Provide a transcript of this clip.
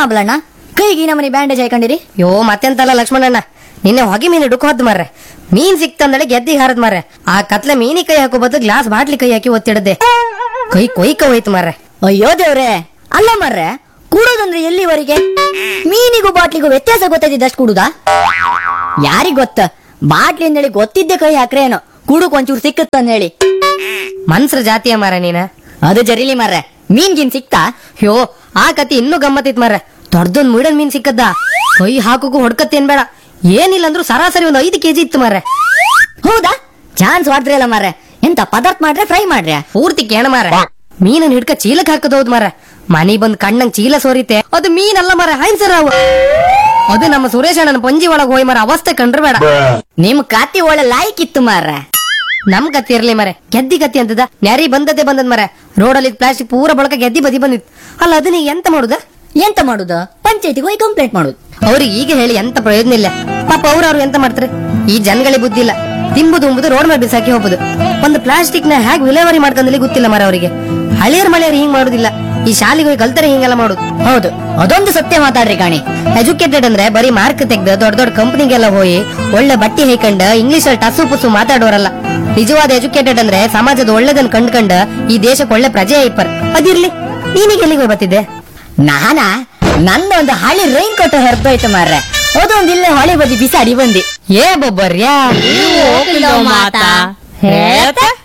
ಆಬ್ಲಣ್ಣ ಕೈಗೆ ಈ ನಮನಿ ಬ್ಯಾಂಡೇಜ್ ಹಾಕೊಂಡಿರಿ ಯೋ ಮತ್ತೆಂತಲ್ಲ ಲಕ್ಷ್ಮಣಣ್ಣ ನಿನ್ನೆ ಹೊಗೆ ಮೀನು ಡುಕ್ ಹೊದ್ದು ಮಾರ್ರೆ ಮೀನ್ ಸಿಕ್ತಂದಳೆ ಗೆದ್ದಿ ಹಾರದ್ ಮಾರ್ರೆ ಆ ಕತ್ಲೆ ಮೀನಿ ಕೈ ಹಾಕೋ ಬದಲು ಗ್ಲಾಸ್ ಬಾಟ್ಲಿ ಕೈ ಹಾಕಿ ಒತ್ತಿಡದೆ ಕೈ ಕೊಯ್ಕ ಹೋಯ್ತು ಮಾರ್ರೆ ಅಯ್ಯೋ ದೇವ್ರೆ ಅಲ್ಲ ಮರ್ರೆ ಕೂಡೋದಂದ್ರೆ ಎಲ್ಲಿವರೆಗೆ ಮೀನಿಗೂ ಬಾಟ್ಲಿಗೂ ವ್ಯತ್ಯಾಸ ಗೊತ್ತಾಯ್ತಿದ್ದಷ್ಟು ಕೂಡುದಾ ಯಾರಿಗ್ ಗೊತ್ತ ಬಾಟ್ಲಿ ಅಂದೇಳಿ ಗೊತ್ತಿದ್ದೆ ಕೈ ಹಾಕ್ರೆ ಏನೋ ಕುಡುಕ್ ಒಂಚೂರು ಸಿಕ್ಕತ್ತಂದೇಳಿ ಮನ್ಸ್ರ ಜಾತಿಯ ಮಾರ ನೀನ ಅದು ಜರಿಲಿ ಮರ್ರೆ ಮೀನ್ ಗಿನ್ ಸಿಕ್ತಾ ಯೋ ಆ ಕತಿ ಇನ್ನೂ ಗಮ್ಮತ್ತಿತ್ ಮಾರ್ರೆ ದೊಡ್ಡದೊಂದ್ ಮುಡನ್ ಮೀನ್ ಸಿಕ್ಕದ್ದ ಕೈ ಹಾಕೋಕು ಹೊಡ್ಕತ್ತೇನ್ ಬೇಡ ಏನಿಲ್ಲ ಅಂದ್ರೂ ಸರಾಸರಿ ಒಂದು ಐದು ಕೆಜಿ ಇತ್ತು ಮಾರ್ರೆ ಹೌದಾ ಚಾನ್ಸ್ ಮಾಡ್ರಿ ಅಲ್ಲ ಮಾರ್ರೆ ಎಂತ ಪದಾರ್ಥ ಮಾಡ್ರೆ ಫ್ರೈ ಮಾಡ್ರೆ ಪೂರ್ತಿ ಕೇಣ ಮಾರ ಮೀನನ್ ಹಿಡ್ಕ ಚೀಲಕ್ ಹಾಕದ್ ಹೌದ್ ಮಾರ ಮನಿ ಬಂದ್ ಕಣ್ಣಂಗ್ ಚೀಲ ಸೋರಿತೆ ಅದು ಮೀನಲ್ಲ ಮಾರ ಹೈನ್ಸರ್ ಅವು ಅದು ನಮ್ಮ ಸುರೇಶ್ ಅಣ್ಣನ ಪಂಜಿ ಒಳಗ್ ಹೋಯ್ ಮಾರ ಅವಸ್ಥೆ ಕಂಡ್ರೆ ಬೇಡ ನಿಮ್ ಕಾತಿ ಒಳ್ಳೆ ಲಾಯ್ಕ್ ಇತ್ತು ಮಾರ್ರೆ ನಮ್ ಕತ್ತಿ ಇರ್ಲಿ ಮರೆ ಗೆದ್ದಿ ಕತ್ತಿ ಅಂತದ ನ್ಯಾರಿ ಬಂದದ್ದೇ ಬಂದದ್ ಮರೆ ರೋಡಲ್ಲಿ ಪ್ಲಾಸ್ಟಿಕ್ ಪೂರ ಬಳಕ ಗೆದ್ದಿ ಬದಿ ಬಂದಿತ್ತು ಅಲ್ಲ ಅದನ್ನ ಎಂತ ಮಾಡುದ ಎಂತ ಮಾಡುದು ಪಂಚಾಯತಿಗೆ ಹೋಗಿ ಕಂಪ್ಲೇಂಟ್ ಮಾಡುದು ಅವ್ರಿಗೆ ಈಗ ಹೇಳಿ ಎಂತ ಪ್ರಯೋಜನ ಇಲ್ಲ ಪಾಪ ಅವ್ರು ಅವ್ರು ಎಂತ ಮಾಡ್ತಾರೆ ಈ ಜನಗಳಿಗೆ ಬುದ್ಧಿ ಇಲ್ಲ ತಿಂಬುದು ಉಂಬುದು ರೋಡ್ ಮೇಲೆ ಬಿಸಾಕಿ ಹೋಗುದು ಒಂದು ಪ್ಲಾಸ್ಟಿಕ್ ನ ಹೇಗೆ ವಿಲೇವಾರಿ ಮಾಡ್ಕೊಂಡಲ್ಲಿ ಗೊತ್ತಿಲ್ಲ ಮರ ಅವರಿಗೆ ಹಳಿಯರ್ ಮಳೆಯರ್ ಹಿಂಗ್ ಮಾಡುದಿಲ್ಲ ಈ ಶಾಲೆಗೆ ಹೋಗಿ ಕಲ್ತರೆ ಹಿಂಗೆಲ್ಲ ಮಾಡುದು ಹೌದು ಅದೊಂದು ಸತ್ಯ ಮಾತಾಡ್ರಿ ಕಾಣಿ ಎಜುಕೇಟೆಡ್ ಅಂದ್ರೆ ಬರೀ ಮಾರ್ಕ್ ತೆಗ್ದು ದೊಡ್ಡ ದೊಡ್ಡ ಕಂಪನಿಗೆಲ್ಲ ಹೋಗಿ ಒಳ್ಳೆ ಬಟ್ಟಿ ಹೈಕಂಡ್ ಇಂಗ್ಲಿಷ್ ಅಲ್ಲಿ ಟಸು ಪುಸು ಮಾತಾಡೋರಲ್ಲ ನಿಜವಾದ ಎಜುಕೇಟೆಡ್ ಅಂದ್ರೆ ಸಮಾಜದ ಒಳ್ಳೆದನ್ ಕಂಡ್ಕಂಡ್ ಈ ದೇಶಕ್ಕೆ ಒಳ್ಳೆ ಪ್ರಜೆ ಐಪರ್ ಅದಿರ್ಲಿ ನೀನೀಗ ಎಲ್ಲಿಗೆ ಹೋಗಿ ಬರ್ತಿದ್ದೆ ನಾನಾ ನಂದೊಂದು ಹಳಿ ರೈನ್ ಕೋಟ್ ಹೊರತೋಯ್ತು ಮಾರ್ರೆ ಅದೊಂದು ಇಲ್ಲೇ ಹೊಳೆ ಬದಿ ಬಿಸಾಡಿ ಬಂದಿ ಏ ಬೊಬ್ಬರ್ಯಾ ಹೋಗಿಲ್ಲೋ ಮಾತಾ ಹೇಳ್ತಾ